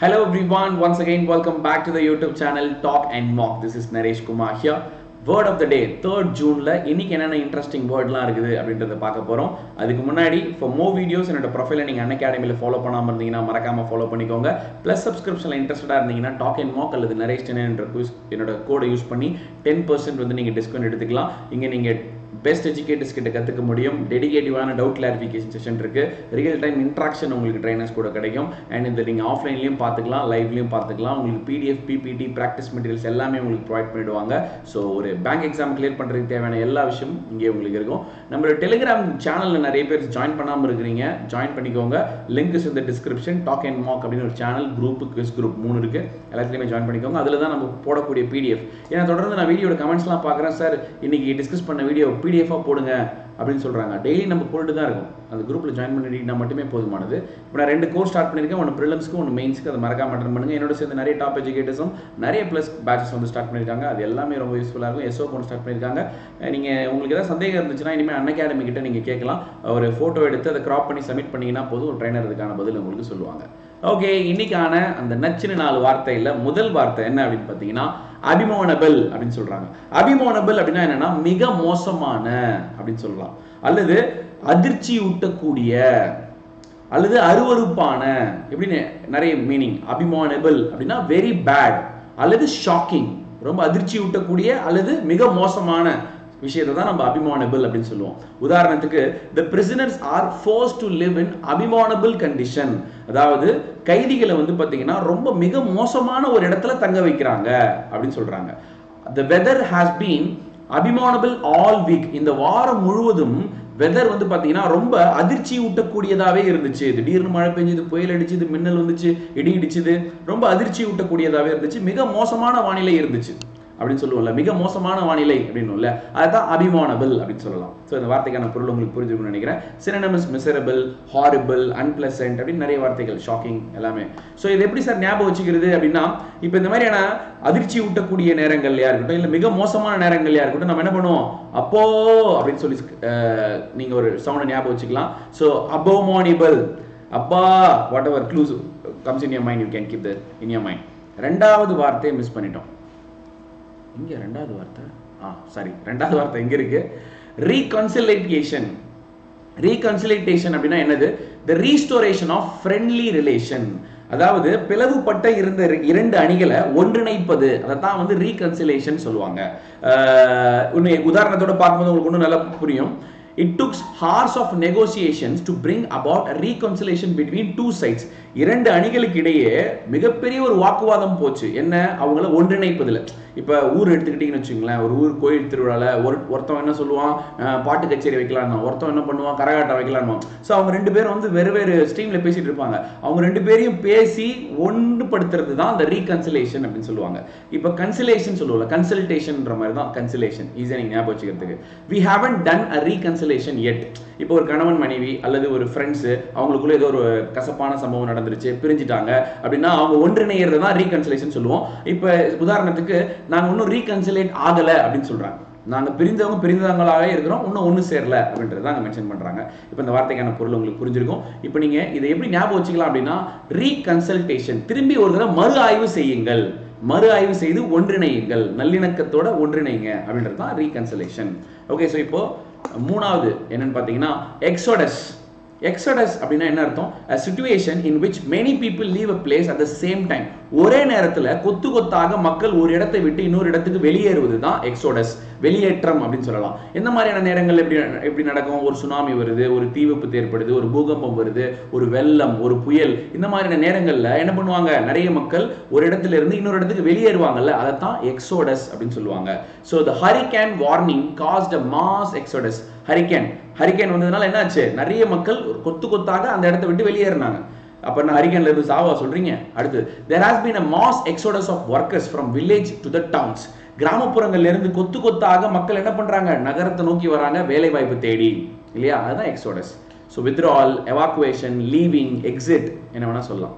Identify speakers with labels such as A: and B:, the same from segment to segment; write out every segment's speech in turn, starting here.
A: Hello everyone, once again welcome back to the YouTube channel Talk and Mock. This is Naresh Kumar here. Word of the day third ஜூனில் இன்னைக்கு என்னென்ன interesting வேர்ட்லாம் இருக்குது அப்படின்றத பார்க்க போகிறோம் அதுக்கு முன்னாடி ஃபார் மோ வீடியோஸ் என்னோட ப்ரொஃபைலை நீங்கள் அன் அகாடமியில் ஃபாலோ பண்ணாமல் இருந்தீங்கன்னா மறக்காமல் ஃபாலோ பண்ணிக்கோங்க ப்ளஸ் சப்ஸ்கிரிப்ஷனில் இன்ட்ரெஸ்டாக இருந்தீங்கன்னா டாக் அண்ட் மாக் அல்லது நரேஷ் டென் என்ற quiz என்னோட கோடை யூஸ் பண்ணி டென் பர்சன்ட் வந்து நீங்கள் டிஸ்கவுண்ட் எடுத்துக்கலாம் இங்கே நீங்கள் பெஸ்ட் எஜுகேட்டர்ஸ் கிட்ட கற்றுக்க முடியும் டெடிகேட்டிவான டவுட் கிளாரிஃபிகேஷன் செஷன் இருக்கு ரியல் டைம் இன்ட்ராக்ஷன் உங்களுக்கு ட்ரைனர்ஸ் கூட கிடைக்கும் அண்ட் இந்த நீங்கள் ஆஃப்லைன்லையும் பார்த்துக்கலாம் லைவ்லையும் பார்த்துக்கலாம் உங்களுக்கு பிடிஎஃப் பிபிடி ப்ராக்டிஸ் மெட்டீரியல்ஸ் எல்லாமே உங்களுக்கு ப்ரொவைட் பண்ணிடுவாங்க ஸோ ஒரு பேங்க் எக்ஸாம் கிளியர் பண்ணுறதுக்கு தேவையான எல்லா விஷயமும் இங்கே உங்களுக்கு இருக்கும் நம்மளோட டெலிகிராம் சேனலில் நிறைய பேர் ஜாயின் பண்ணாமல் இருக்கிறீங்க ஜாயின் பண்ணிக்கோங்க லிங்க் இஸ் இந்த டிஸ்கிரிப்ஷன் டாக் அண்ட் மாக் அப்படின்னு ஒரு சேனல் குரூப் குவிஸ் குரூப் மூணு இருக்கு எல்லாத்துலேயுமே ஜாயின் பண்ணிக்கோங்க அதில் தான் நம்ம போடக்கூடிய பிடிஎஃப் ஏன்னா தொடர்ந்து நான் வீடியோட கமெண்ட்ஸ்லாம் பார்க்குறேன் சார் இன்னைக்கு டிஸ்கஸ் பண்ண வீடியோ பிடிஎஃபாக போடுங்க அப்படின்னு சொல்கிறாங்க டெய்லி நம்ம போட்டுட்டு தான் இருக்கும் அந்த குரூப்பில் ஜாயின் பண்ணிட்டீங்கன்னா மட்டுமே போதுமானது இப்போ நான் ரெண்டு கோர்ஸ் ஸ்டார்ட் பண்ணியிருக்கேன் ஒன்று ப்ரிலிம்ஸ்க்கு ஒன்று மெயின்ஸ்க்கு அதை மறக்காம அட்டன் பண்ணுங்க என்னோட சேர்ந்து நிறைய டாப் எஜுகேட்டர்ஸும் நிறைய ப்ளஸ் பேச்சஸ் வந்து ஸ்டார்ட் பண்ணியிருக்காங்க அது எல்லாமே ரொம்ப யூஸ்ஃபுல்லாக இருக்கும் எஸ்ஓ ஒன்று ஸ்டார்ட் பண்ணியிருக்காங்க நீங்கள் உங்களுக்கு ஏதாவது சந்தேகம் இருந்துச்சுன்னா இனிமேல் அன் அகாடமி கிட்ட நீங்கள் கேட்கலாம் ஒரு ஃபோட்டோ எடுத்து அதை கிராப் பண்ணி சப்மிட் பண்ணீங்கன்னா போதும் ஒரு ட்ரைனர் அதுக்கான பதில் உங்களுக்கு சொல்லுவாங்க ஓகே இன்னைக்கான அந்த நச்சுன்னு நாலு வார்த்தையில் முதல் வார்த்தை என்ன அப்படின்னு பார்த்தீங்கன்னா அபிமோனபிள் அப்படின்னு சொல்றாங்க அபிமோனபிள் அப்படின்னா என்னன்னா மிக மோசமான அப்படின்னு சொல்லலாம் அல்லது அதிர்ச்சி ஊட்டக்கூடிய அல்லது அருவருப்பான எப்படின்னு நிறைய மீனிங் அபிமானபிள் அப்படின்னா வெரி பேட் அல்லது ஷாக்கிங் ரொம்ப அதிர்ச்சி ஊட்டக்கூடிய அல்லது மிக மோசமான விஷயத்தை தான் நம்ம அபிமானபிள் அப்படின்னு சொல்லுவோம் உதாரணத்துக்கு the prisoners are force to live in abominable condition அதாவது கைதிகளை வந்து பார்த்தீங்கன்னா ரொம்ப மிக மோசமான ஒரு இடத்துல தங்க வைக்கிறாங்க அப்படின்னு சொல்றாங்க the weather has been abominable all week இந்த வாரம் முழுவதும் வெதர் வந்து பார்த்தீங்கன்னா ரொம்ப அதிர்ச்சி ஊட்டக்கூடியதாகவே இருந்துச்சு திடீர்னு மழை பெஞ்சது புயல் அடிச்சுது மின்னல் வந்துச்சு இடி இடிச்சுது ரொம்ப அதிர்ச்சி ஊட்டக்கூடியதாகவே இருந்துச்சு மிக மோசமான வானிலை இருந்துச்சு அப்படின்னு சொல்லுவோம்ல மிக மோசமான வானிலை அப்படின்னும்ல அதுதான் அபிமானபிள் அப்படின்னு சொல்லலாம் ஸோ இந்த வார்த்தைக்கான பொருள் உங்களுக்கு புரிஞ்சுக்கணும்னு நினைக்கிறேன் சினனமஸ் மிசரபிள் ஹாரிபிள் அன்பிளசன்ட் அப்படின்னு நிறைய வார்த்தைகள் ஷாக்கிங் எல்லாமே ஸோ இது எப்படி சார் ஞாபகம் வச்சுக்கிறது அப்படின்னா இப்போ இந்த மாதிரியான அதிர்ச்சி ஊட்டக்கூடிய நேரங்கள்லையா இருக்கட்டும் இல்லை மிக மோசமான நேரங்கள்லையா இருக்கட்டும் நம்ம என்ன பண்ணுவோம் அப்போ அப்படின்னு சொல்லி அஹ், நீங்க ஒரு சவுண்டை ஞாபகம் வச்சுக்கலாம் ஸோ அபோமானிபிள் அப்பா whatever clues comes in your mind you can keep the in your mind ரெண்டாவது வார்த்தையை மிஸ் பண்ணிட்டோம் இங்க ரெண்டாவது வார்த்தை ஆ சாரி ரெண்டாவது வார்த்தை எங்க இருக்கு ரீகன்சிலேஷன் ரீகன்சிலேஷன் அப்படின்னா என்னது the restoration of friendly relation அதாவது பிளவுபட்ட இருந்த இர- இரண்டு அணிகளை ஒன்றிணைப்பது அதை தான் வந்து ரீகன்சிலேஷன் சொல்லுவாங்க அஹ் உன்னை உதாரணத்தோட பார்க்கும்போது உங்களுக்கு இன்னும் நல்லா புரியும் it takes hours of negotiations to bring about reconciliation between two sides இரண்டு அணிகளுக்கு இடையே மிகப்பெரிய ஒரு வாக்குவாதம் போச்சு என்ன அவங்கள ஒன்றிணைப்பதில் இப்போ ஊர் எடுத்துக்கிட்டீங்கன்னு வச்சுங்களேன் ஒரு ஊர் கோயில் திருவிழால ஒரு ஒருத்தவன் என்ன சொல்லுவான் அஹ், பாட்டு கச்சேரி வைக்கலான்னு ஒருத்தவன் என்ன பண்ணுவான் கரகாட்டம் வைக்கலான்னு ஸோ அவங்க ரெண்டு பேரும் வந்து வேறு வேறு ஸ்ட்ரீமில் பேசிட்டு இருப்பாங்க அவங்க ரெண்டு பேரையும் பேசி ஒன்றுபடுத்துறது தான் அந்த ரீகன்சிலேஷன் அப்படின்னு சொல்லுவாங்க இப்போ கன்சிலேஷன் சொல்லுவோம்ல கன்சல்டேஷன்ன்ற மாதிரி தான் கன்சிலேஷன் ஈஸியாக நீங்கள் ஞாபகம் வச்சுக்கிறதுக்கு we haven't done a reconciliation yet இப்போ ஒரு கணவன் மனைவி அல்லது ஒரு ஃப்ரெண்ட்ஸு அவங்களுக்குள்ள ஏதோ ஒரு கசப்பான சம்பவம் நடந்துருச்சு பிரிஞ்சுட்டாங்க அப்படின்னா அவங்க ஒன்றிணைகிறது தான் ரீகன்சிலேஷன் சொல்லுவோம் இப்போ உதாரணத்துக்கு நாங்கள் இன்னும் ரீகன்சிலேட் ஆகலை அப்படின்னு சொல்றாங்க நாங்க பிரிந்தவங்க பிரிந்தவங்களாகவே இருக்கிறோம் இன்னும் ஒன்றும் சேரல அப்படின்றத அங்கே மென்ஷன் பண்றாங்க இப்போ இந்த வார்த்தைக்கான பொருள் உங்களுக்கு புரிஞ்சிருக்கும் இப்போ நீங்க இதை எப்படி ஞாபகம் வச்சுக்கலாம் அப்படின்னா ரீகன்சல்டேஷன் திரும்பி ஒரு தடவை மறு ஆய்வு செய்யுங்கள் மறு ஆய்வு செய்து ஒன்றிணையுங்கள் நல்லிணக்கத்தோட ஒன்றிணைங்க அப்படின்றது தான் ரீகன்சலேஷன் ஓகே ஸோ இப்போ மூணாவது என்னன்னு பார்த்தீங்கன்னா எக்ஸோடஸ் எக்ஸடஸ் அப்படின்னா என்ன அர்த்தம் a situation in which many people leave a place at the same time ஒரே நேரத்துல கொத்து கொத்தாக மக்கள் ஒரு இடத்தை விட்டு இன்னொரு இடத்துக்கு வெளியேறுவது தான் எக்ஸோடஸ் வெளியேற்றம் அப்படின்னு சொல்லலாம் எந்த மாதிரியான நேரங்கள் எப்படி எப்படி நடக்கும் ஒரு சுனாமி வருது ஒரு தீ விபத்து ஏற்படுது ஒரு பூகம்பம் வருது ஒரு வெள்ளம் ஒரு புயல் இந்த மாதிரியான நேரங்கள்ல என்ன பண்ணுவாங்க நிறைய மக்கள் ஒரு இடத்துல இருந்து இன்னொரு இடத்துக்கு வெளியேறுவாங்கல்ல அதை தான் எக்ஸோடஸ் அப்படின்னு சொல்லுவாங்க so the hurricane warning caused a mass exodus hurricane hurricane வந்ததுனால என்னாச்சு நிறைய மக்கள் ஒரு கொத்து கொத்தாக அந்த இடத்தை விட்டு வெளியேறினாங்க அப்ப நான் ஹரிகேன்ல இருந்து சாவா சொல்றீங்க அடுத்து there has been a mass exodus of workers from village to the towns கிராமப்புறங்கள்ல இருந்து கொத்து கொத்தாக மக்கள் என்ன பண்றாங்க நகரத்தை நோக்கி வராங்க வேலை வாய்ப்பு தேடி இல்லையா அதுதான் exodus so withdrawal evacuation leaving exit என்ன வேணா சொல்லலாம்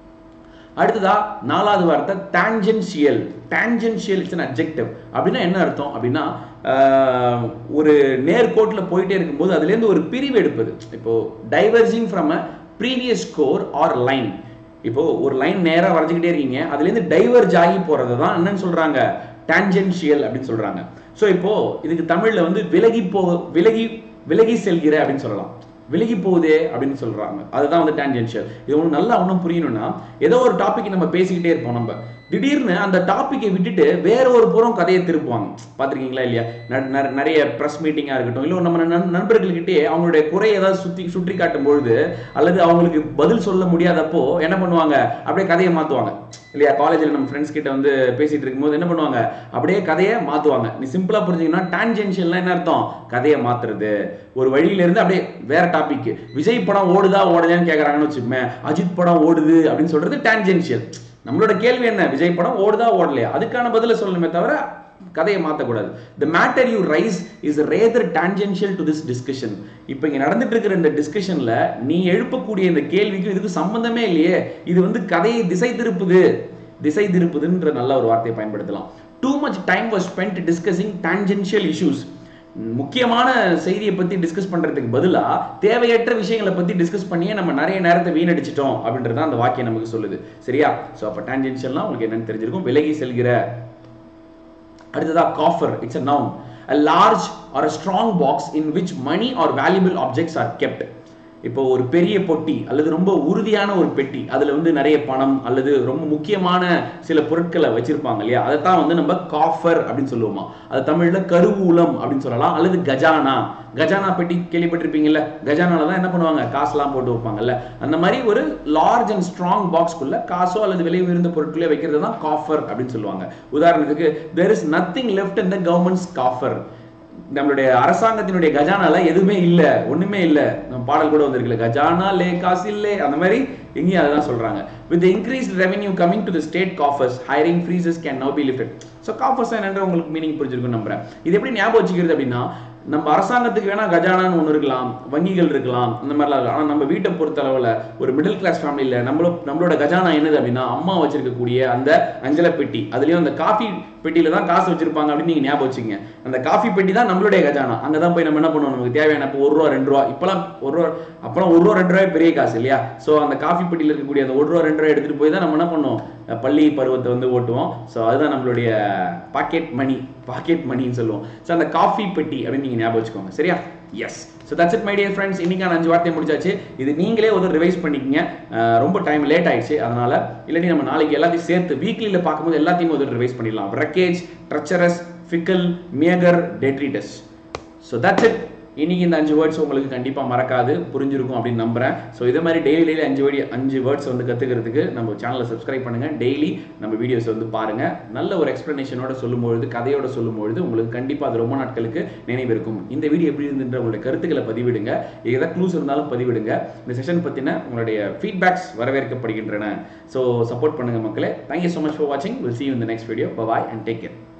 A: அடுத்ததா நாலாவது வார்த்தை tangential tangential it's an adjective அப்படின்னா என்ன அர்த்தம் அப்படின்னா ஆஹ், ஒரு நேர்கோட்டில் போயிட்டே இருக்கும்போது அதுலேருந்து ஒரு பிரிவு எடுப்பது இப்போ டைவர்ஜிங் ஃப்ரம் அ ப்ரீவியஸ் ஸ்கோர் ஆர் லைன் இப்போ ஒரு லைன் நேரா வரைஞ்சுக்கிட்டே இருக்கீங்க அதுலேருந்து டைவர்ஜ் ஆகி போறது தான் என்னன்னு சொல்றாங்க டான்ஜென்ஷியல் அப்படின்னு சொல்றாங்க ஸோ இப்போ இதுக்கு தமிழ்ல வந்து விலகி போக விலகி விலகி செல்கிற அப்படின்னு சொல்லலாம் விலகி போகுதே அப்படின்னு சொல்றாங்க அதுதான் வந்து டான்ஜென்ஷியல் இது ஒன்று நல்லா ஒன்றும் புரியணும்னா ஏதோ ஒரு டாபிக் நம்ம பேசிக்கிட்டே இருப்போம் நம்ம திடீர்னு அந்த டாப்பிக்கை விட்டுட்டு வேற ஒரு புறம் கதையை திருப்புவாங்க பார்த்துருக்கீங்களா இல்லையா ந- ந- நிறைய ப்ரெஸ் மீட்டிங்காக இருக்கட்டும் இல்லை நம்ம நண்- நண்பர்கள்கிட்டயே அவங்களுடைய குறை ஏதாவது சுற்றி சுற்றி காட்டும் பொழுது அல்லது அவங்களுக்கு பதில் சொல்ல முடியாதப்போ என்ன பண்ணுவாங்க அப்படியே கதையை மாற்றுவாங்க இல்லையா காலேஜில் நம்ம ஃப்ரெண்ட்ஸ் கிட்ட வந்து பேசிட்டு இருக்கும்போது என்ன பண்ணுவாங்க அப்படியே கதையை மாற்றுவாங்க நீ சிம்பிளாக புரிஞ்சுங்கன்னா டான்ஜென்ஷியல்னா என்ன அர்த்தம் கதையை மாத்துறது ஒரு வழியில இருந்து அப்படியே வேற டாபிக் விஜய் படம் ஓடுதா ஓடலையான்னு கேட்குறாங்கன்னு வச்சுக்கோமே அஜித் படம் ஓடுது அப்படின்னு சொல்றது டான்ஜென்ஷியல் நம்மளோட கேள்வி என்ன விஜய் படம் ஓடுதா ஓடலையா அதுக்கான பதில சொல்லணுமே தவிர கதையை மாற்றக்கூடாது the matter you raise is rather tangential to this discussion இப்போ இங்கே நடந்துட்டு இருக்கிற இந்த டிஸ்கஷனில் நீ எழுப்பக்கூடிய இந்த கேள்விக்கும் இதுக்கு சம்பந்தமே இல்லையே இது வந்து கதையை திசை திருப்புது திசை திருப்புதுன்ற நல்ல ஒரு வார்த்தையை பயன்படுத்தலாம் too much time was spend discussing tangential issues முக்கியமான செய்தியை பத்தி டிஸ்கஸ் பண்றதுக்கு பதிலா தேவையற்ற விஷயங்களை பத்தி டிஸ்கஸ் பண்ணியே நம்ம நிறைய நேரத்தை வீணடிச்சிட்டோம் அப்படின்றது தான் அந்த வாக்கியம் நமக்கு சொல்லுது சரியா ஸோ அப்போ டான்ஜென்ஷியல்னா உங்களுக்கு என்னன்னு தெரிஞ்சிருக்கும் விலகி செல்கிற அடுத்ததா coffer it's a noun a large or a strong box in which money or valuable objects are kept இப்போ ஒரு பெரிய பொட்டி அல்லது ரொம்ப உறுதியான ஒரு பெட்டி அதுல வந்து நிறைய பணம் அல்லது ரொம்ப முக்கியமான சில பொருட்களை வச்சிருப்பாங்க இல்லையா அதைத்தான் வந்து நம்ம காஃபர் அப்படின்னு சொல்லுவோமா அது தமிழ்ல கருவூலம் அப்படின்னு சொல்லலாம் அல்லது கஜானா கஜானா பெட்டி கேள்விப்பட்டிருப்பீங்கல்ல கஜானால தான் என்ன பண்ணுவாங்க காசுலாம் போட்டு வைப்பாங்கல்ல அந்த மாதிரி ஒரு லார்ஜ் அண்ட் ஸ்ட்ராங் பாக்ஸ்க்குள்ள காசோ அல்லது விலை உயர்ந்த பொருட்களே வைக்கிறது தான் காஃபர் அப்படின்னு சொல்லுவாங்க உதாரணத்துக்கு there is nothing left in the government's coffer நம்மளுடைய அரசாங்கத்தினுடைய கஜானால எதுவுமே இல்ல ஒண்ணுமே இல்ல நம்ம பாடல் கூட வந்திருக்குல்ல கஜானா லே காசு இல்லே அந்த மாதிரி இங்கேயும் அதுதான் சொல்றாங்க with increased revenue coming to the state coffers hiring freezes can now be lifted so coffers என்னன்ற உங்களுக்கு மீனிங் புரிஞ்சிருக்கும் நம்புறேன் இது எப்படி ஞாபகம் வச்சுக்கிறது அப்படின்னா நம்ம அரசாங்கத்துக்கு வேணா கஜானான்னு ஒன்று இருக்கலாம் வங்கிகள் இருக்கலாம் அந்த மாதிரிலாம் இருக்கலாம் ஆனால் நம்ம வீட்டை பொறுத்த அளவில் ஒரு மிடில் கிளாஸ் ஃபேமிலியில் நம்மளோ நம்மளோட கஜானா என்னது அப்படின்னா அம்மா வச்சிருக்கக்கூடிய அந்த அஞ்சலை பெட்டி அதுலேயும் அந்த காஃபி பெட்டியில தான் காசு வச்சிருப்பாங்க அப்படின்னு நீங்க ஞாபகம் வச்சுங்க அந்த காஃபி பெட்டி தான் நம்மளுடைய கஜானா அங்கே தான் போய் நம்ம என்ன பண்ணுவோம் நமக்கு தேவையான இப்போ ஒரு ரூபா ரெண்டு ரூபா இப்போலாம் ஒரு ரூபா அப்போலாம் ஒரு ரூபா ரெண்டு ரூபாய் பெரிய காசு இல்லையா ஸோ அந்த காஃபி பெட்டியில் இருக்கக்கூடிய அந்த ஒரு ரூபா ரெண்டு ரூபா எடுத்துட்டு போய் தான் நம்ம என்ன பண்ணுவோம் அஹ் பள்ளி பருவத்தை வந்து ஓட்டுவோம் ஸோ அதுதான் நம்மளுடைய பாக்கெட் மணி பாக்கெட் மணின்னு சொல்லுவோம் ஸோ அந்த காஃபி பெட்டி அப்படின்னு நீங்க ஞாபகம் வச்சுக்கோங்க சரியா yes so that's it my dear friends இன்னைக்கான அஞ்சு வார்த்தையை முடிச்சாச்சு இது நீங்களே ஒரு ரிவைஸ் பண்ணிக்கங்க அஹ் ரொம்ப டைம் லேட் ஆயிடுச்சு அதனால இல்லாட்டி நம்ம நாளைக்கு எல்லாத்தையும் சேர்த்து வீக்லியில் பார்க்கும்போது எல்லாத்தையும் ஒரு ரிவைஸ் பண்ணிடலாம் wreckage treacherous fickle meagre detritus so that's it இன்னைக்கு இந்த அஞ்சு வேர்ட்ஸ் உங்களுக்கு கண்டிப்பாக மறக்காது புரிஞ்சிருக்கும் அப்படின்னு நம்புறேன் ஸோ இதே மாதிரி டெய்லி டெய்லி அஞ்சு வேர்டி அஞ்சு வேர்ட்ஸ் வந்து கற்றுக்கிறதுக்கு நம்ம சேனலை சப்ஸ்கிரைப் பண்ணுங்க டெய்லி நம்ம வீடியோஸ் வந்து பாருங்க நல்ல ஒரு எக்ஸ்ப்ளனேஷனோட சொல்லும்பொழுது கதையோட சொல்லும்பொழுது உங்களுக்கு கண்டிப்பாக அது ரொம்ப நாட்களுக்கு நினைவு இருக்கும் இந்த வீடியோ எப்படி இருந்துன்ற உங்களுடைய கருத்துக்களை பதிவிடுங்க ஏதாவது க்ளூஸ் இருந்தாலும் பதிவிடுங்க இந்த செஷன் பற்றின உங்களுடைய ஃபீட்பேக்ஸ் வரவேற்கப்படுகின்றன ஸோ சப்போர்ட் பண்ணுங்க மக்களே தேங்க்யூ ஸோ மச் ஃபார் வாட்சிங் will see you in the next video bye bye and take care